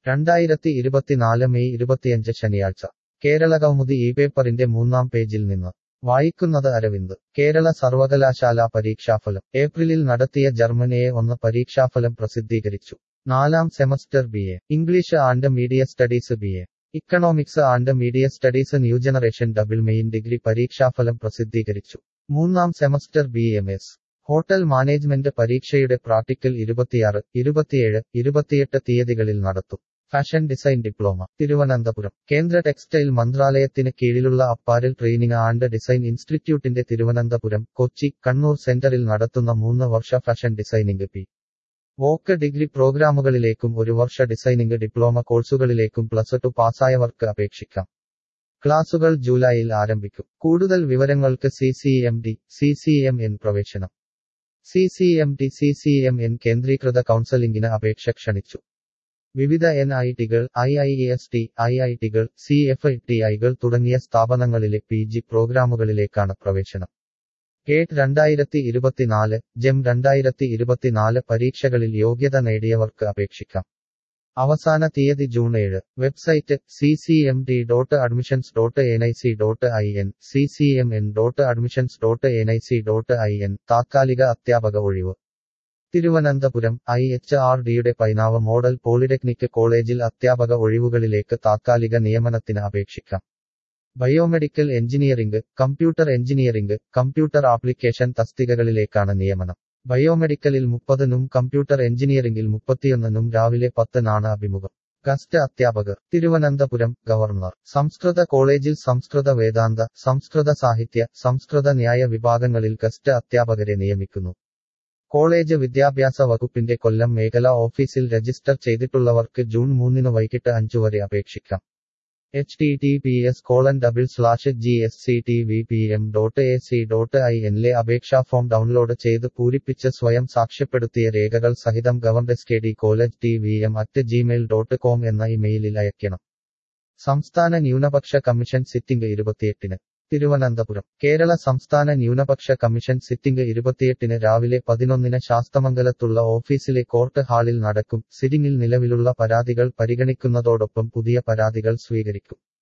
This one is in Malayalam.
രണ്ടായിരത്തി ഇരുപത്തിനാല് മെയ് ഇരുപത്തിയഞ്ച് ശനിയാഴ്ച കേരള കൗമുദി ഈ പേപ്പറിന്റെ മൂന്നാം പേജിൽ നിന്ന് വായിക്കുന്നത് അരവിന്ദ് കേരള സർവകലാശാല പരീക്ഷാഫലം ഏപ്രിലിൽ നടത്തിയ ജർമ്മനിയെ ഒന്ന് പരീക്ഷാഫലം പ്രസിദ്ധീകരിച്ചു നാലാം semester B A English and media studies B A economics and media studies new generation double main degree പരീക്ഷാഫലം പ്രസിദ്ധീകരിച്ചു മൂന്നാം semester B M S hotel management പരീക്ഷയുടെ പ്രാക്ടിക്കൽ ഇരുപത്തിയാറ് ഇരുപത്തിയേഴ് ഇരുപത്തിയെട്ട് തീയതികളിൽ നടത്തും ഫാഷൻ ഡിസൈൻ ഡിപ്ലോമ തിരുവനന്തപുരം കേന്ദ്ര ടെക്സ്റ്റൈൽ മന്ത്രാലയത്തിന് കീഴിലുള്ള അപ്പാരൽ ട്രെയിനിങ് ആൻഡ് ഡിസൈൻ ഇൻസ്റ്റിറ്റ്യൂട്ടിന്റെ തിരുവനന്തപുരം കൊച്ചി കണ്ണൂർ സെന്ററിൽ നടത്തുന്ന മൂന്ന് വർഷ fashion designing P voc degree പ്രോഗ്രാമുകളിലേക്കും ഒരു വർഷ ഡിസൈനിംഗ് ഡിപ്ലോമ കോഴ്സുകളിലേക്കും പ്ലസ് ടു പാസ്സായവർക്ക് അപേക്ഷിക്കാം ക്ലാസുകൾ ജൂലൈയിൽ ആരംഭിക്കും കൂടുതൽ വിവരങ്ങൾക്ക് C C M D C C M N പ്രവേശനം C C M T C C M N കേന്ദ്രീകൃത കൗൺസലിംഗിന് അപേക്ഷ ക്ഷണിച്ചു വിവിധ എൻ ഐ ടികൾ I I S T I I ടികൾ സി എഫ് ടി ഐകൾ തുടങ്ങിയ സ്ഥാപനങ്ങളിലെ പി ജി പ്രോഗ്രാമുകളിലേക്കാണ് പ്രവേശനം ഗേറ്റ് രണ്ടായിരത്തി ഇരുപത്തിനാല് ജെം രണ്ടായിരത്തി ഇരുപത്തിനാല് പരീക്ഷകളിൽ യോഗ്യത നേടിയവർക്ക് അപേക്ഷിക്കാം അവസാന തീയതി ജൂൺ ഏഴ് website C C M D dot admissions dot N I C dot I N C C M N dot admissions dot N I C dot I N താത്കാലിക അധ്യാപക ഒഴിവ് തിരുവനന്തപുരം ഐ എച്ച് ആർ ഡിയുടെ പൈനാവ് മോഡൽ പോളിടെക്നിക് കോളേജിൽ അധ്യാപക ഒഴിവുകളിലേക്ക് താത്കാലിക നിയമനത്തിന് അപേക്ഷിക്കാം biomedical engineering computer engineering computer application തസ്തികകളിലേക്കാണ് നിയമനം ബയോമെഡിക്കലിൽ മുപ്പതിനും കമ്പ്യൂട്ടർ എഞ്ചിനീയറിംഗിൽ മുപ്പത്തിയൊന്നിനും രാവിലെ പത്തിനാണ് അഭിമുഖം ഗസ്റ്റ് അധ്യാപകർ തിരുവനന്തപുരം ഗവർണർ സംസ്കൃത കോളേജിൽ സംസ്കൃത വേദാന്ത സംസ്കൃത സാഹിത്യ സംസ്കൃത ന്യായ വിഭാഗങ്ങളിൽ ഗസ്റ്റ് അധ്യാപകരെ നിയമിക്കുന്നു കോളേജ് വിദ്യാഭ്യാസ വകുപ്പിന്റെ കൊല്ലം മേഖല ഓഫീസിൽ രജിസ്റ്റർ ചെയ്തിട്ടുള്ളവർക്ക് ജൂൺ മൂന്നിന് വൈകിട്ട് അഞ്ചു വരെ അപേക്ഷിക്കാം H T T P S colon double slash G S C T V P M dot A C dot I എന്നിലെ അപേക്ഷാ ഫോം ഡൗൺലോഡ് ചെയ്ത് പൂരിപ്പിച്ച് സ്വയം സാക്ഷ്യപ്പെടുത്തിയ രേഖകൾ സഹിതം governor K D college T V M at Gmail dot com എന്ന ഇമെയിലിൽ അയക്കണം സംസ്ഥാന ന്യൂനപക്ഷ കമ്മീഷൻ സിറ്റിംഗ് ഇരുപത്തിയെട്ടിന് തിരുവനന്തപുരം കേരള സംസ്ഥാന ന്യൂനപക്ഷ കമ്മീഷൻ സിറ്റിംഗ് ഇരുപത്തിയെട്ടിന് രാവിലെ പതിനൊന്നിന് ശാസ്തമംഗലത്തുള്ള ഓഫീസിലെ കോർട്ട് ഹാളിൽ നടക്കും സിറ്റിംഗിൽ നിലവിലുള്ള പരാതികൾ പരിഗണിക്കുന്നതോടൊപ്പം പുതിയ പരാതികൾ സ്വീകരിക്കും